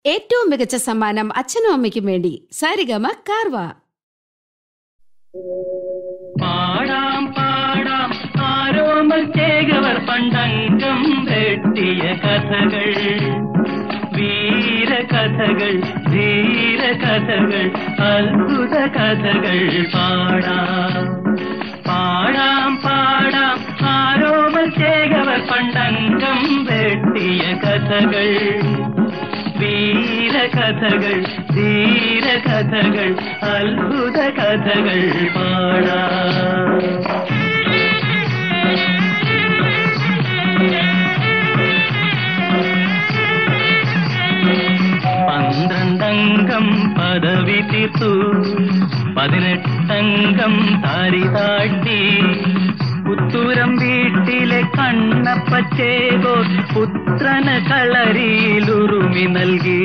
ഏറ്റവും മികച്ച സമ്മാനം അച്ഛനും അമ്മയ്ക്കും വേണ്ടി സാരിഗമ കാർവ പാടാം പാടാം ആരോമൽ ചേകവർ പണ്ടങ്കം വെട്ടിയ കഥകൾ വീരകഥകൾ ധീരകഥകൾ അത്ഭുത കഥകൾ പാടാം പാടാം പാടാം ആരോമൽ ചേകവർ പണ്ടങ്കം വെട്ടിയ കഥകൾ വീരകഥകൾ ധീരകഥകൾ അത്ഭുത കഥകൾ പാടാം പന്ത്രണ്ടംഗം പദവി തീർത്തു പതിനെട്ടംഗം താരി താട്ടി പുത്തൂരം വീട്ടിലെ കണ്ണപ്പച്ചേകോ പുത്രന് കളരിയിലുറുമി നൽകി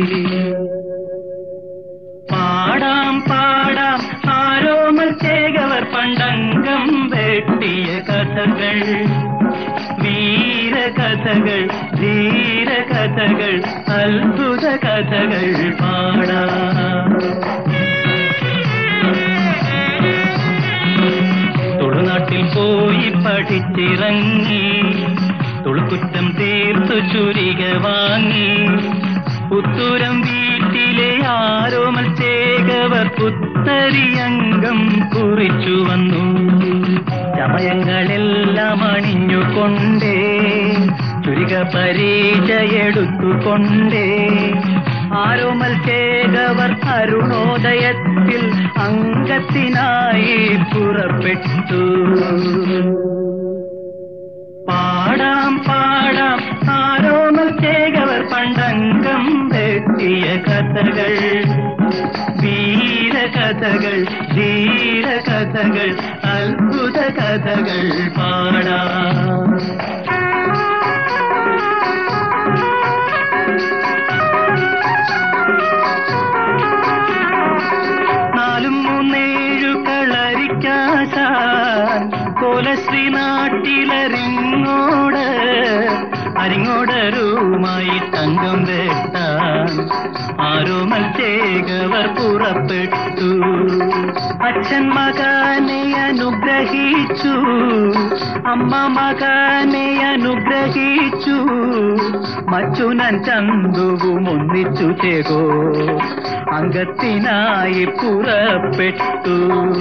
പാടാം പാടാം ആരോമൽ ചേകവർ പണ്ടംഗം വെട്ടിയ കഥകൾ വീരകഥകൾ ധീരകഥകൾ അത്ഭുത കഥകൾ പാടാം തുളുനാട്ടിൽ പോയി പഠിച്ചിറങ്ങി തുളുക്കുറ്റം തീർത്തു ചുരിക വാങ്ങി പുത്തൂരം വീട്ടിലെ ആരോമൽ ചേകവർ പുത്തരിയംഗം കുറിച്ചു വന്നു ചമയങ്ങളെല്ലാം അണിഞ്ഞുകൊണ്ടേ ചുരിക പരിചയെടുത്തുകൊണ്ടേ ആരോമൽ ചേകവർ അരുണോദയത്തിൽ അംഗത്തിനായി പുറപ്പെട്ടു പാടാം പാടാം ആരോമൽ ചേകവർ പണ്ടംഗം വെട്ടിയ കഥകൾ വീരകഥകൾ ധീരകഥകൾ അത്ഭുത കഥകൾ പാടാം നാലും മൂന്നേഴു കളരിക്കാശാൻ കോലശ്രീ നാട്ടിലരിങ്ങോട് അരിങ്ങോടരുമായി തങ്കം വെട്ടാൻ ആരോമൽ ചേകവർ പുറപ്പെട്ടു അച്ഛൻ മകനെ അനുഗ്രഹിച്ചു അമ്മ മകനെ അനുഗ്രഹിച്ചു മച്ചുനൻ ചന്തുവും ഒന്നിച്ചു ചേകോ അംഗത്തിനായി പുറപ്പെട്ടു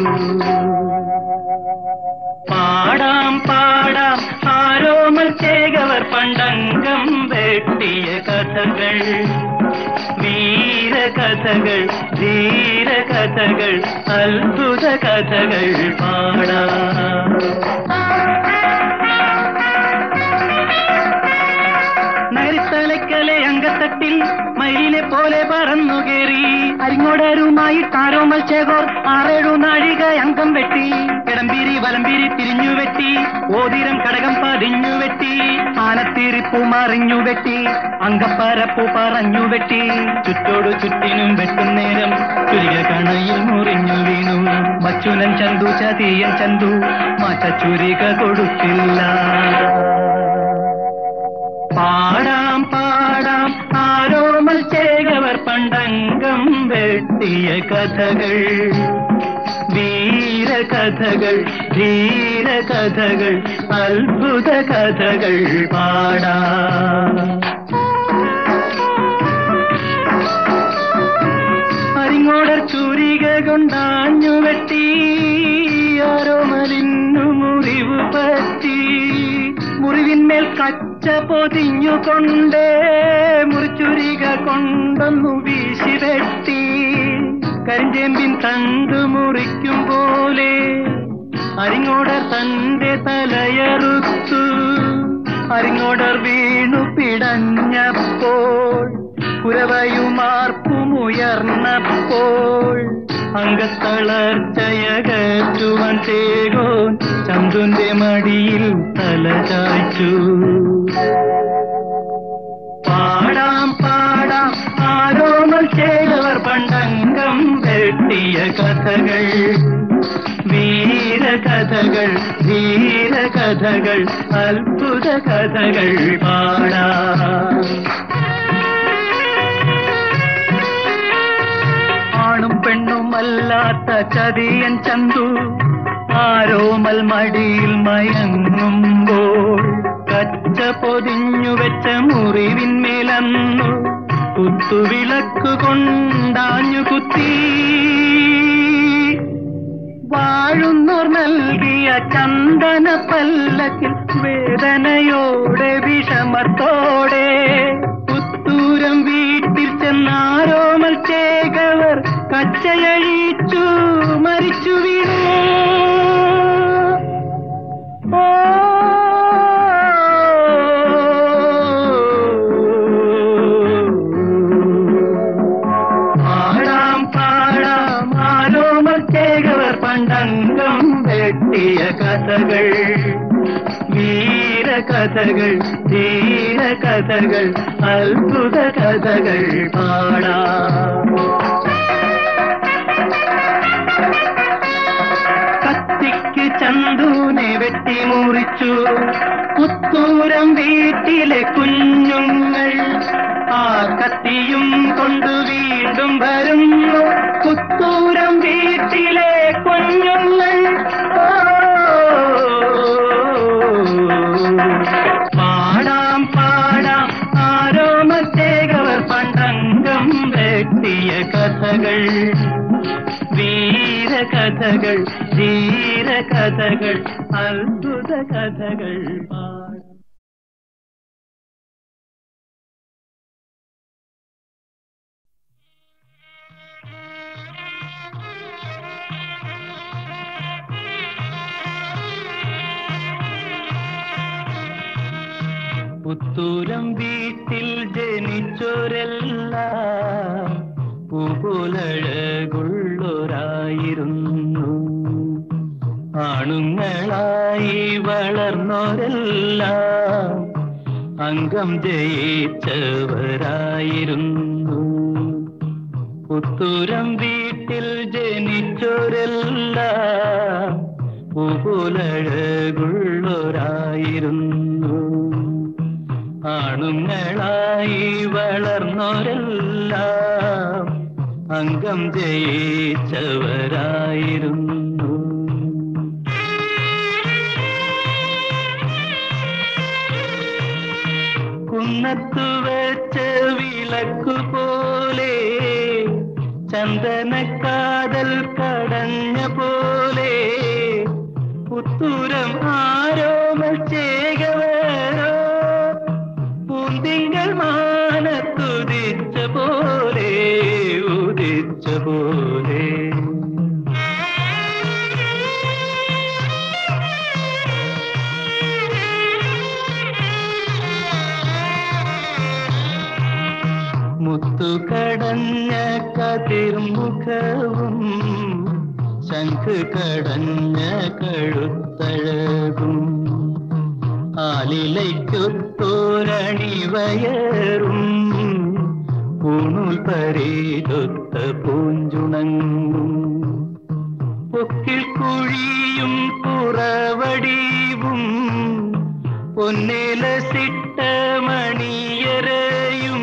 പാടാം പാടാം ആരോമൽ ചേകവർ പണ്ടംഗം വെട്ടിയ കഥകൾ വീരകഥകൾ ധീരകഥകൾ അത്ഭുത കഥകൾ പാടാം നഗരത്തലക്കലെ അങ്കത്തട്ടിൽ മയിലിനെ പോലെ പറന്നു കയറി അരിങ്ങോടരുമായി താരോമൽ ചേകോർ ആറേഴു നാഴിക അംഗം വെട്ടി കിടമ്പീരി വലമ്പീരി തിരിഞ്ഞു വെട്ടി ഓതിരം കടകം പതിഞ്ഞു വെട്ടി ആനത്തീരിപ്പൂ മറിഞ്ഞു വെട്ടി അങ്കപ്പരപ്പു പറഞ്ഞു വെട്ടി ചുറ്റോടു ചുറ്റിനും വെട്ടും നേരം ചുരിക കണയിൽ മുറിഞ്ഞു വീണു മച്ചുനൻ ചന്തു ചതിയൻ ചന്തു മാറ്റ ചുരിക കൊടുത്തില്ല പാടാം പാടാം ആരോമൽ ചേകവർ പണ്ടംഗം വെട്ടിയ കഥകൾ വീരകഥകൾ ധീരകഥകൾ അത്ഭുത കഥകൾ പാടാം അരിങ്ങോടർ ചൂരിക കൊണ്ടാഞ്ഞു വെട്ടി ആരോമലിന്നു മുറിവ് പറ്റി മുറിവിന്മേൽ കച്ച പൊതിഞ്ഞുകൊണ്ടേ മുറിച്ചുരിക കൊണ്ടൊന്നു വീശി വെട്ടി കരിഞ്ചേമ്പിൻ തണ്ട് മുറിക്കും പോലെ അരിങ്ങോടർ തന്റെ തലയറുത്തു അരിങ്ങോടർ വീണു പിടഞ്ഞപ്പോൾ കുരവയുമാർപ്പുമുയർന്നപ്പോൾ അംഗത്തളർച്ചയകറ്റുവാൻ ചേകോൻ ചന്തുന്റെ മടിയിൽ തല ചായ്ച്ചു പാടാം പാടാം ആരോമൽ ചേകവർ പണ്ടംഗം വെട്ടിയ കഥകൾ വീരകഥകൾ ധീരകഥകൾ അത്ഭുത കഥകൾ പാടാം ചതിയൻ ചന്തു ആരോമൽ മടിയിൽ മയങ്ങുമ്പോൾ കച്ച പൊതിഞ്ഞു വെച്ച മുറിവിന്മേലന്നു കുത്തുവിളക്ക് കൊണ്ടാഞ്ഞു കുത്തി വാഴുന്നോർ നൽകിയ ചന്ദന പല്ലക്കിൽ വേദനയോടെ വിഷമത്തോടെ പുത്തൂരം വീട്ടിൽ ചെന്നാരോമൽ ചേകവർ കച്ചയഴിച്ചു മരിച്ചു വീണു ഓ പാടാം പാടാം ആരോമൽ ചേകവർ പണ്ടംഗം വെട്ടിയ കഥകൾ വീരകഥകൾ ധീരകഥകൾ അത്ഭുത കഥകൾ പാടാം കത്തിക്ക് ചന്ദൂനെ വെട്ടി മുറിച്ചു പുത്തൂരം വീട്ടിലെ കുഞ്ഞുങ്ങൾ ആ കത്തിയും കൊണ്ട് വീണ്ടും വരുന്നു പുത്തൂരം വീട്ടിലെ കുഞ്ഞുങ്ങൾ ഓ, പാടാം പാടാം ആരോമത്തേകവർ പണ്ടംഗം വെട്ടിയ കഥകൾ വീരകഥകൾ ധീരകഥകൾ അത്ഭുത കഥകൾ പാടാം പുത്തൂരം വീട്ടിൽ ജനിച്ചോരെല്ലാം പൂപോലഴകുള്ളോരായിരുന്നു ആണുങ്ങളായി വളർന്നോരെല്ലാം അംഗം ജയിച്ചവരായിരുന്നു പുത്തൂരം വീട്ടിൽ ജനിച്ചോരെല്ലാം പൂപോലഴകുള്ളോരായിരുന്നു ആണുങ്ങളായി വളർന്നോരെല്ലാം അംഗം ജയിച്ചവരായിരുന്നു കുന്നത്തു വെച്ച വിളക്കു പോലെ ചന്ദനക്കാതൽ കടഞ്ഞ പോലെ പുത്തൂരം ആരോമൽ ചേകവരോ പൂന്തിങ്കൾ മാനത്തുദിച്ച പോലെ ഉദിച്ച പോലെ മുത്തു കടഞ്ഞ കതിർമുഖവും ശംഖ് കടഞ്ഞ കഴുത്തഴകും ആലിലയ്ക്കൊത്തോരണിവയറും പൂണൂൽ പരേതൊത്ത പൂഞ്ചുണങ്ങും പൊക്കിൽ കുഴിയും പുറവടിവും പൊന്നേലസിട്ട മണിയരയും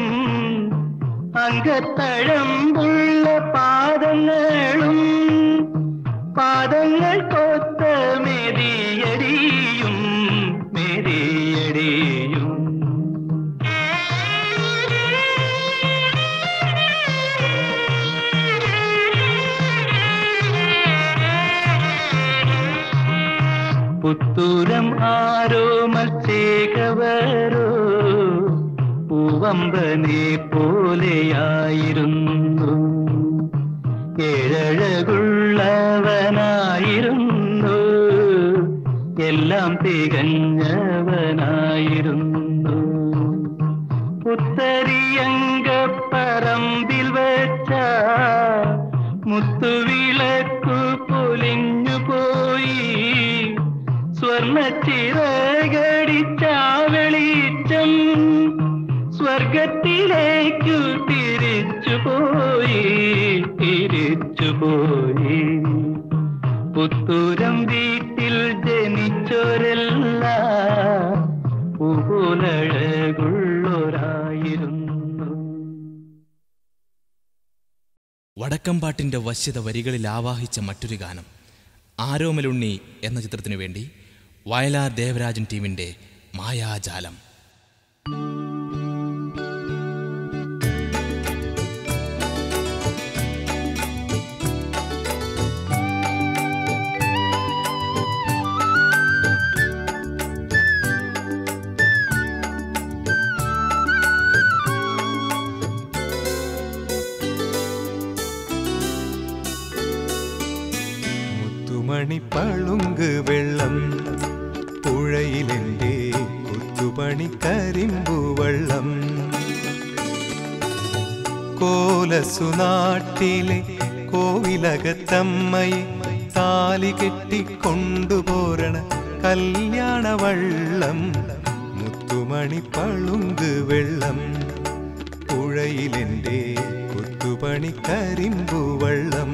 അങ്കത്തഴമ്പുള്ള പാദങ്ങളും പാദങ്ങൾ കൊത്ത മെതിയടിയും മെതിയടിയും പുത്തൂരം ആരോ മത്സ്യകവരോ പൂവമ്പനെ പോലെയായിരുന്നു ഏഴഴകുള്ളവനായിരുന്നു എല്ലാം തികഞ്ഞവനായിരുന്നു പുത്തരിയങ്കപ്പറമ്പിൽ വെച്ച മുത്തുവിളക്കു പൊലിഞ്ഞു പോയി സ്വർണ്ണ ചിറകടിച്ച വെളിച്ചം സ്വർഗത്തിലേക്കു തിരിച്ചു പോയി തിരിച്ചു പോയി പുത്തൂരം വീട്ടിൽ ജനിച്ചോരെല്ലാം പൂപോലഴകുള്ളോരായിരുന്നു വടക്കമ്പാട്ടിൻ്റെ വശ്യത വരികളിൽ ആവാഹിച്ച മറ്റൊരു ഗാനം ആരോമലുണ്ണി എന്ന ചിത്രത്തിനു വേണ്ടി വയലാർ ദേവരാജൻ ടീമിൻ്റെ മായാജാലം മുത്തുമണി പളുങ്ക് വെള്ളം പുഴയിലെന്റെ കൊത്തുപണി കരിമ്പു വെള്ളം കോലസുനാട്ടിലെ കോവിലകത്തമ്മയെ താലി കെട്ടിക്കൊണ്ടുപോരണ കല്യാണ വള്ളം മുത്തുമണി പളുങ്ക് വെള്ളം പുഴയിലെന്റെ കൊത്തുപണി കരിമ്പു വെള്ളം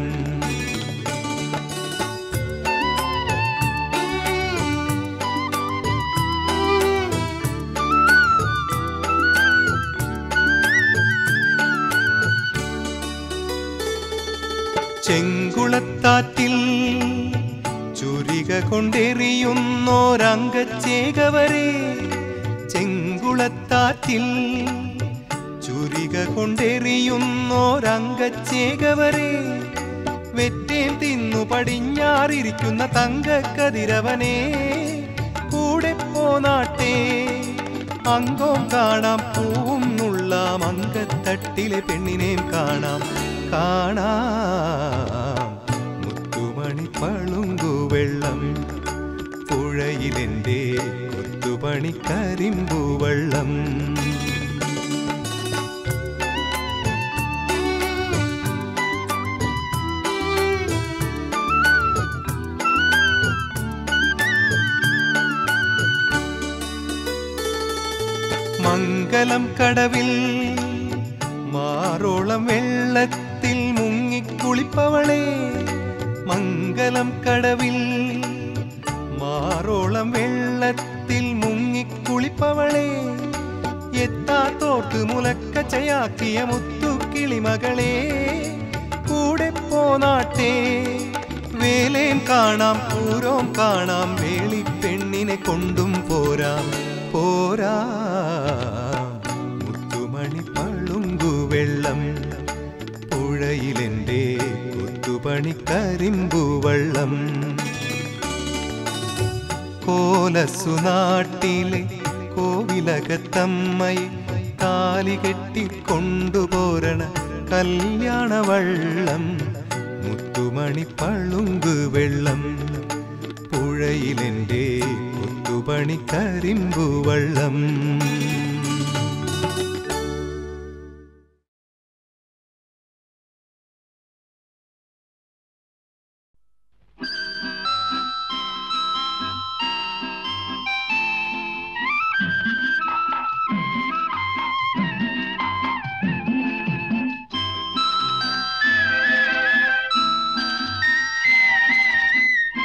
ചെങ്കുളത്താറ്റിൽ ചുരിക കൊണ്ടെറിയുന്നോരംഗച്ചേകവരെ ചെങ്കുളത്താറ്റിൽ ചുരിക കൊണ്ടെറിയുന്നോരംഗച്ചേകവരെ വെറ്റേം തിന്നു പടിഞ്ഞാറിരിക്കുന്ന തങ്കക്കതിരവനെ കൂടെ പോനാട്ടെ അങ്കോം കാണാം പൂവും നുള്ളാം അങ്കത്തട്ടിലെ പെണ്ണിനേം കാണാം കാണാം മുത്തുമണി പളുങ്കു വെള്ളം പുഴയിലെന്റെ കൊത്തുപണി കരിമ്പു വെള്ളം മംഗലം കടവിൽ മാറോളം വെള്ളത്തിൽ മുങ്ങിക്കുളിപ്പവളെ മംഗലം കടവിൽ മാറോളം വെള്ളത്തിൽ മുങ്ങിക്കുളിപ്പവളെ എത്താത്തോർത്ത് മുലക്കച്ചയാക്കിയ മുത്തുക്കിളിമകളെ കൂടെ പോനാട്ടെ വേലേം കാണാം പൂരോം കാണാം വേളി പെണ്ണിനെ കൊണ്ടും പോരാം പോരാ മുത്തുമണി പളുങ്കു വെള്ളം പുഴയിലെന്റെ കൊത്തുപണി കരിമ്പു വെള്ളം കോലസുനാട്ടിലെ കോവിലകത്തമ്മയെ താലി കെട്ടിക്കൊണ്ടുപോരണ കല്യാണ വള്ളം മുത്തുമണി പളുങ്ക് വെള്ളം പുഴയിലെന്റെ കൊത്തുപണി കരിമ്പു വള്ളം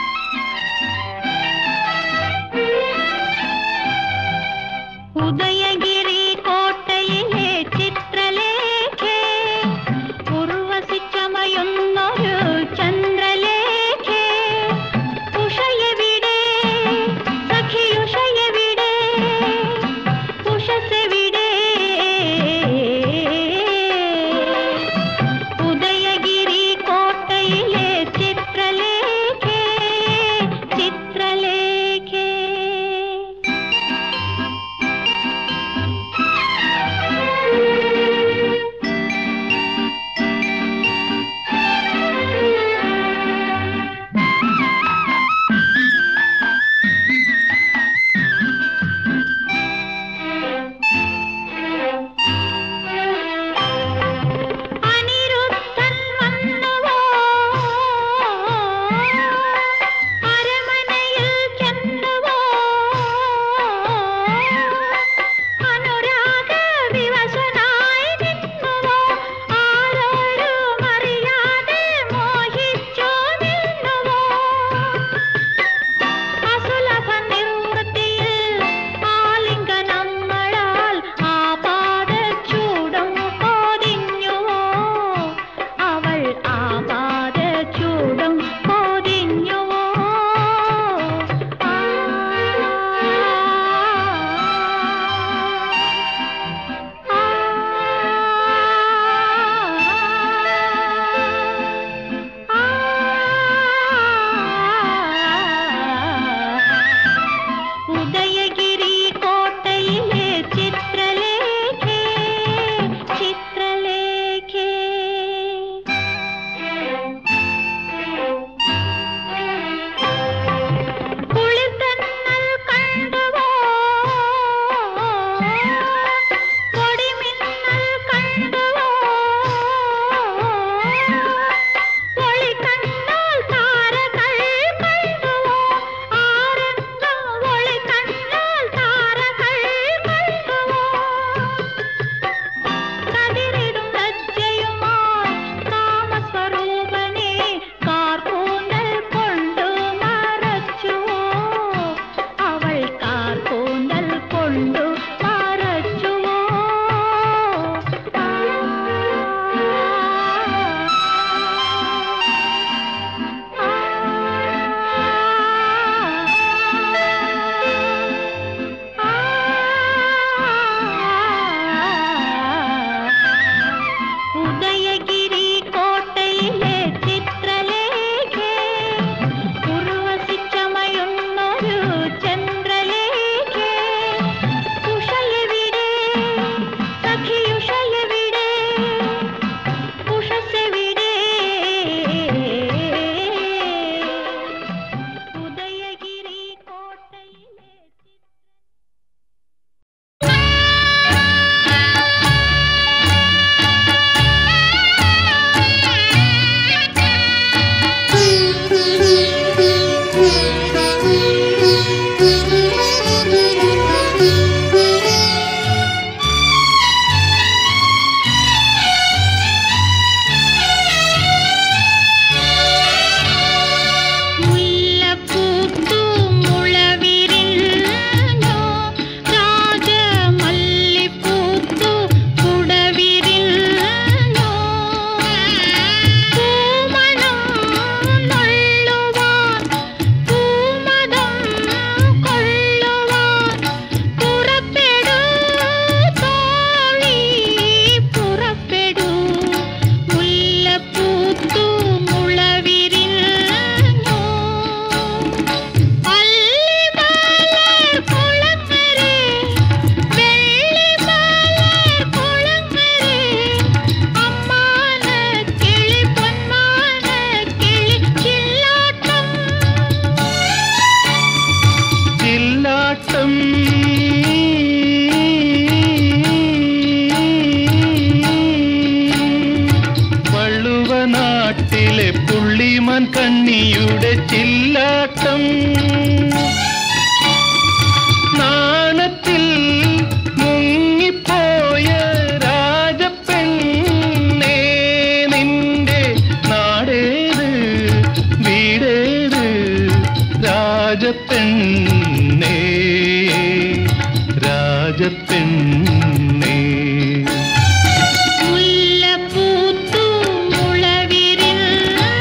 ഉദയ ഉണ്ണിയുടെ ചില്ലാട്ടം നാണത്തിൽ മുങ്ങിപ്പോയ രാജപ്പെണ്ണേ നിന്റെ നാടേത് വീടേത് രാജപ്പെണ്ണേ രാജപ്പെണ്ണേ മുല്ലപ്പൂത്തു മുളവിരിഞ്ഞോ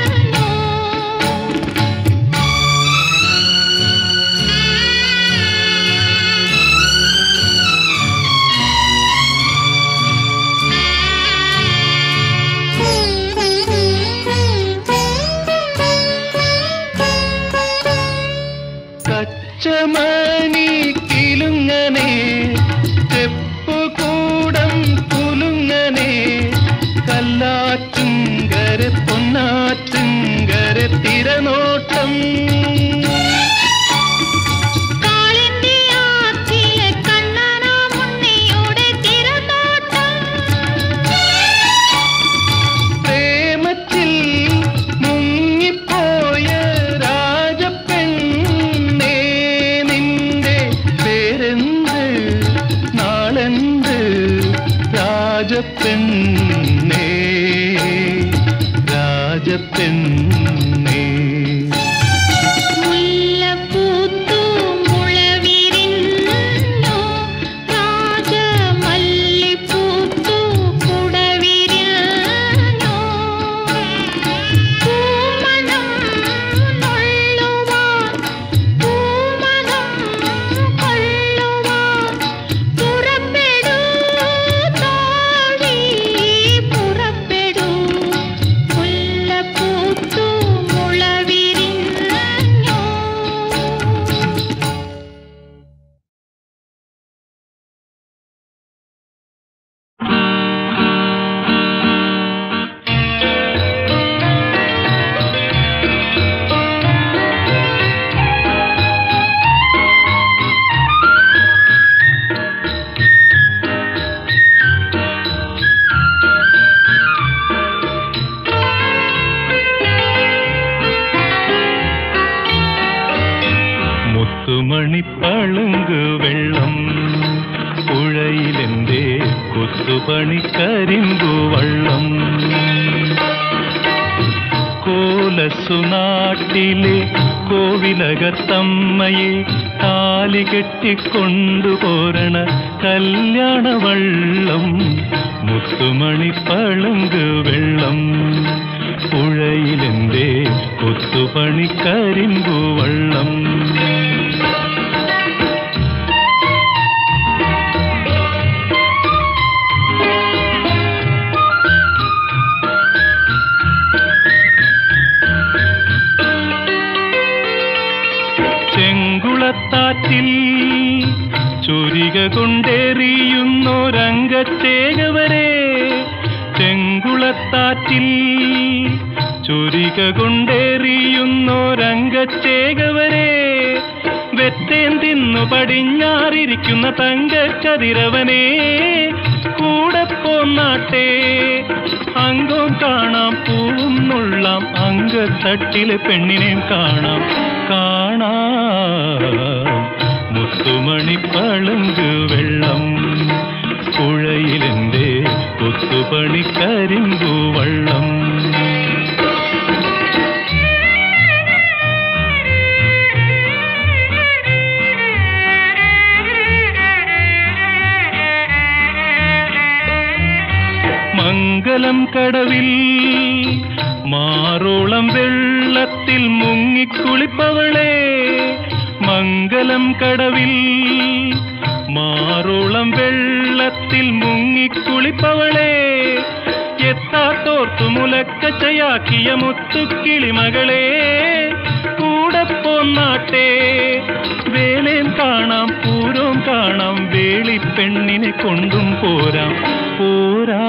കച്ചമണി കിലുങ്ങനെ തെപ്പുകൂടം കുലുങ്ങനെ കല്ലാറ്റുങ്കര പൊന്നാറ്റുങ്കര തിരനോട്ടം കാളിന്റെ ആറ്റിലെ കണ്ണനാ മുന്നിയുടെ തിരനോട്ടം പ്രേമത്തിൽ മുങ്ങിപ്പോയ രാജപ്പെണ്ണേ നിന്റെ പേരെന്ത് നാളെന്ത് രാജപ്പെണ്ണേ രാജപ്പെണ്ണേ മുല്ലപ്പൂത്തു മുളവിരിഞ്ഞോ രാജമല്ലിപ്പൂത്തു കുടവിരിഞ്ഞോ പൂമണം നുള്ളുവാൻ പൂമണം കൊള്ളുവാൻ പുറപ്പെടൂ തോഴി പുറപ്പെടൂ മുല്ലപ്പൂത്തു മുളവിരിഞ്ഞോ മുത്തുമണി പളുങ്ക് വെള്ളം പുഴയിലെന്റെ കൊത്തുപണി കരിമ്പു വള്ളം കോലസുനാട്ടിലെ കോവിലകത്തമ്മയെ താലി കെട്ടിക്കൊണ്ടുപോരണ കല്യാണ വള്ളം മുത്തുമണി പളുങ്ക് വെള്ളം പുഴയിലെന്റെ കൊത്തുപണി കരിമ്പു വള്ളം ചെങ്കുളത്താറ്റിൽ ചുരിക കൊണ്ടെറിയുന്നൊരംഗച്ചേകവരെ ചെങ്കുളത്താറ്റിൽ ചുരിക കൊണ്ടെറിയുന്നൊരംഗച്ചേകവരെ വെത്തേൻ തിന്നു പടിഞ്ഞാറിരിക്കുന്ന തങ്കച്ചതിരവനെ കൂടെ പോന്നാട്ടെ അംഗം കാണാം പൂവും നുള്ളാം അങ്കത്തട്ടിലെ പെണ്ണിനെയും കാണാം കാണാം മുത്തുമണി പളുങ്ക് വെള്ളം പുഴയിലെന്റെ കൊത്തുപണി കരിമ്പു വള്ളം മംഗലം കടവിൽ മാറോളം വെള്ളത്തിൽ മുങ്ങിക്കുളിപ്പവളെ മംഗലം കടവിൽ മാറോളം വെള്ളത്തിൽ മുങ്ങിക്കുളിപ്പവളെ എത്താത്തോർത്തു മുലക്കച്ചയാക്കിയ മുത്തുക്കിളിമകളെ കൂടെ പോന്നാട്ടെ വേലേം കാണാം പൂരോം കാണാം വേളിപ്പെണ്ണിനെ കൊണ്ടും പോരാം പോരാ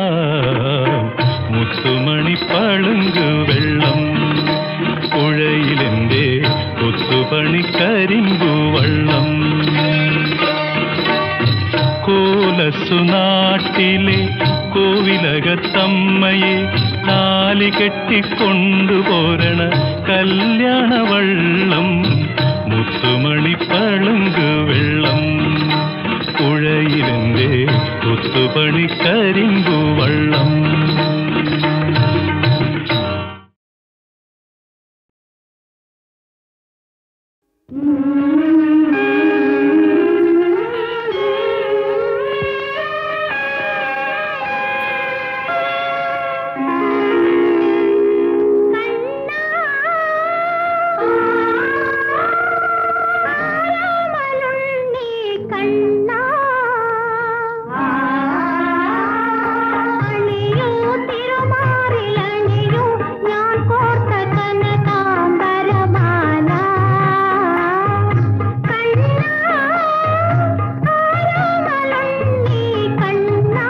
മുത്തുമണി പളുങ്ക് വെള്ളം പുഴയിലെന്റെ കൊത്തുപണി കരിമ്പു വള്ളം കോലസുനാട്ടിലെ കോവില കനകത്തമ്മയെ താലി കെട്ടിക്കൊണ്ടുപോരണ കല്യാണവള്ളം മുത്തുമണി പളുങ്ക് വെള്ളം പുഴയിലെന്റെ കൊത്തുപണി കരിമ്പു വള്ളം കണ്ണാമലുണ്ണി കണ്ണാ അണിയൂ തിരുമാറിലണിയൂ ഞാൻ കോർത്ത കനകാംബരമാല കണ്ണാ ആരാമലുണ്ണി കണ്ണാ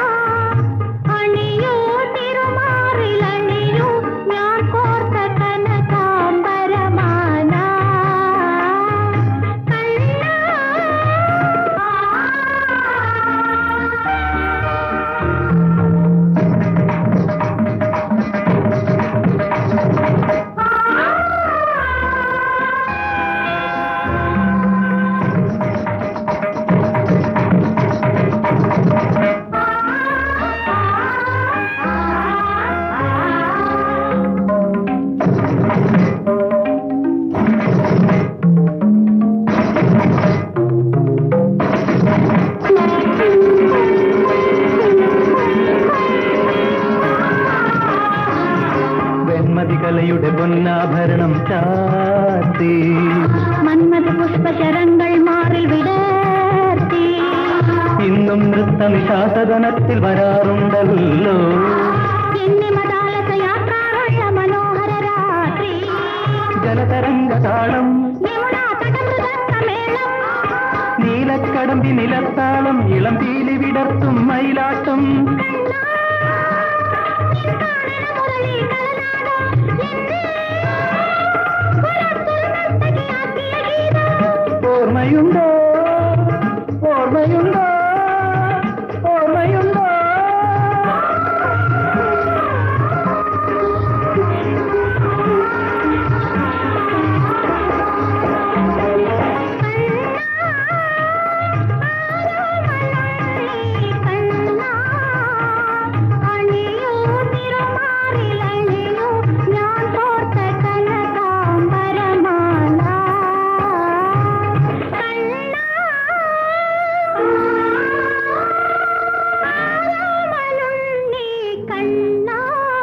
അണിയൂ തിരുമാറിലണിയൂ ഞാൻ കോർത്ത കനകാംബരമാല വെൺമതി കലയുടെ പൊന്നാഭരണം ചാത്തി മന്മഥ പുഷ്പചരങ്ങൾ മാറിൽ വിടർത്തി ഇന്നും നൃത്തനിശാസദനത്തിൽ വരാറുണ്ടല്ലോ എന്നെ മതാലസ യാത്രാവഴ മനോഹര രാത്രി ജലതരംഗ താളം യമുനാ തടമൃതമേളം നീലക്കടമ്പി നിലത്താളം ഇളം പീലി വിടർത്തും മയിലാട്ടം മുരളി കലനാദം എന്നെ പുലർത്തുൽ നർത്തകിയാക്കിയ ഗീതം ഓർമ്മയുണ്ടോ ഓർമ്മയുണ്ടോ ഓർമ്മയുണ്ടോ കണ്ണാ അണിയൂ തിരുമാറിലണിയൂ ഞാൻ കോർത്ത കനകാംബരമാല കണ്ണാ ആരാമലുണ്ണി കണ്ണാ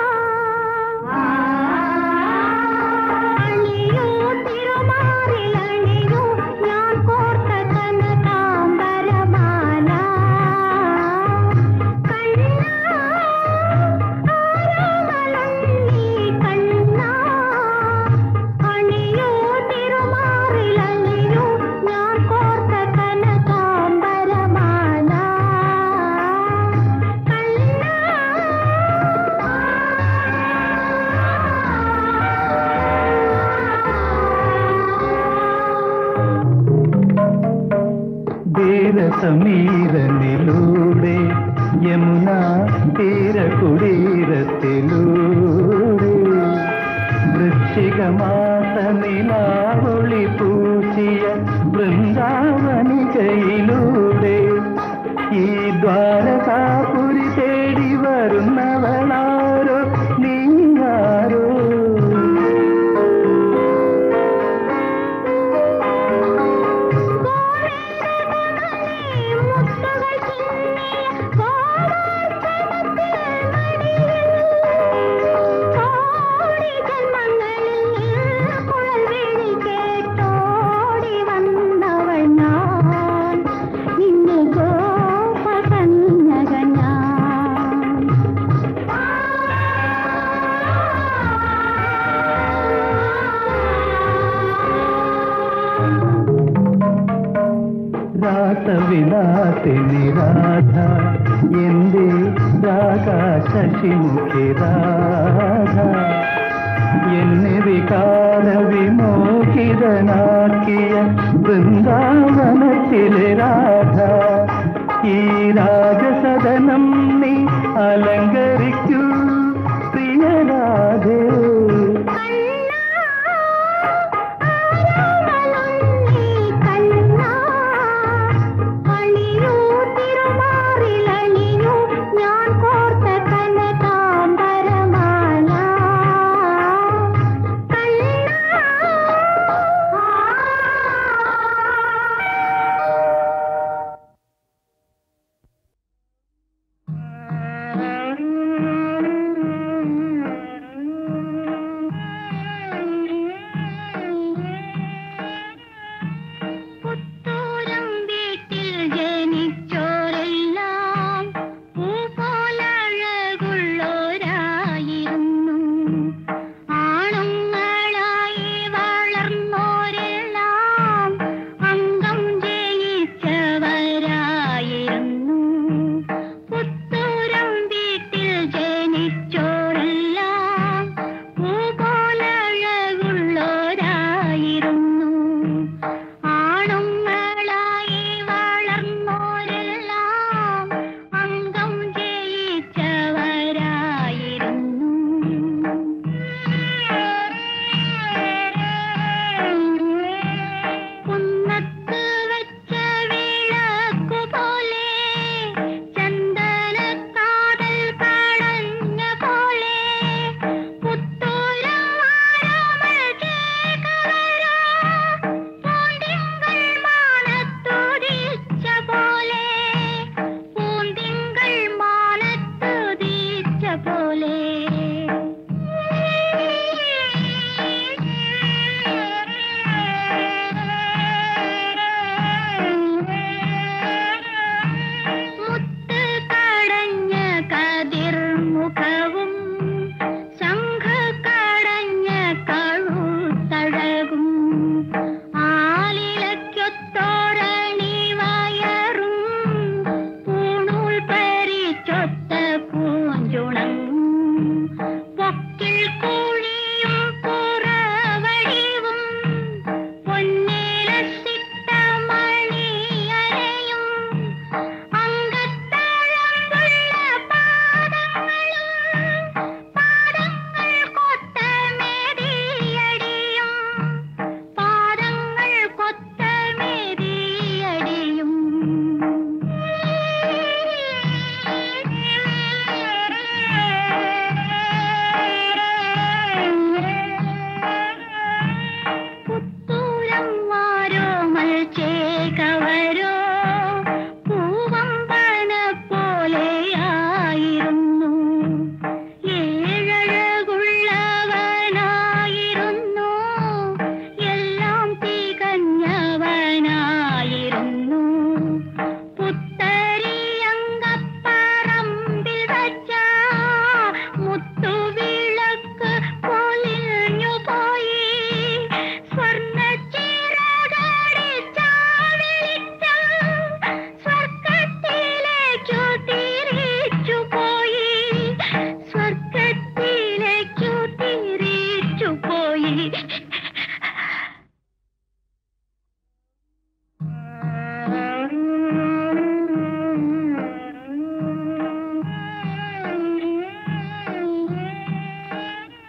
അണിയൂ തിരുമാറിലണിയൂ ഞാൻ കോർത്ത കനകാംബരമാല കണ്ണാ ആരാമലുണ്ണി കണ്ണാ അണിയൂ തിരുമാറിലണിയൂ ഞാൻ കോർത്ത കനകാംബരമാല ധീരസമീരനിലൂടെ യമുന തീരകുടീരത്തിലൂടെ വൃശ്ചികമാസ നിലാവൊളി പൂശിയ വൃന്ദാവനികയിലൂടെ ഈ ദ്വാരകാപുരി തേടി വരുന്നവളാരോ നീയാരോ മുത്തുകൾ ചിന്നിയ കോമർപ്പണത്തിൽ മടിയിൽ കോടി ജന്മങ്ങളിൽ കുഴൽവിളി കേട്ടോടി വന്നവൾ ഞാൻ ഇന്ന് ഗോപകന്യക ഞാൻ രാസവിലാസിനി രാധ എന്റെ രാകാശിമുഖി രാധ എന്നെ വികാര വിമോഹിതനാക്കിയ വൃന്ദാവനത്തിലെ രാധ ഈ രാജസദനം നീ അലങ്കരിക്കൂ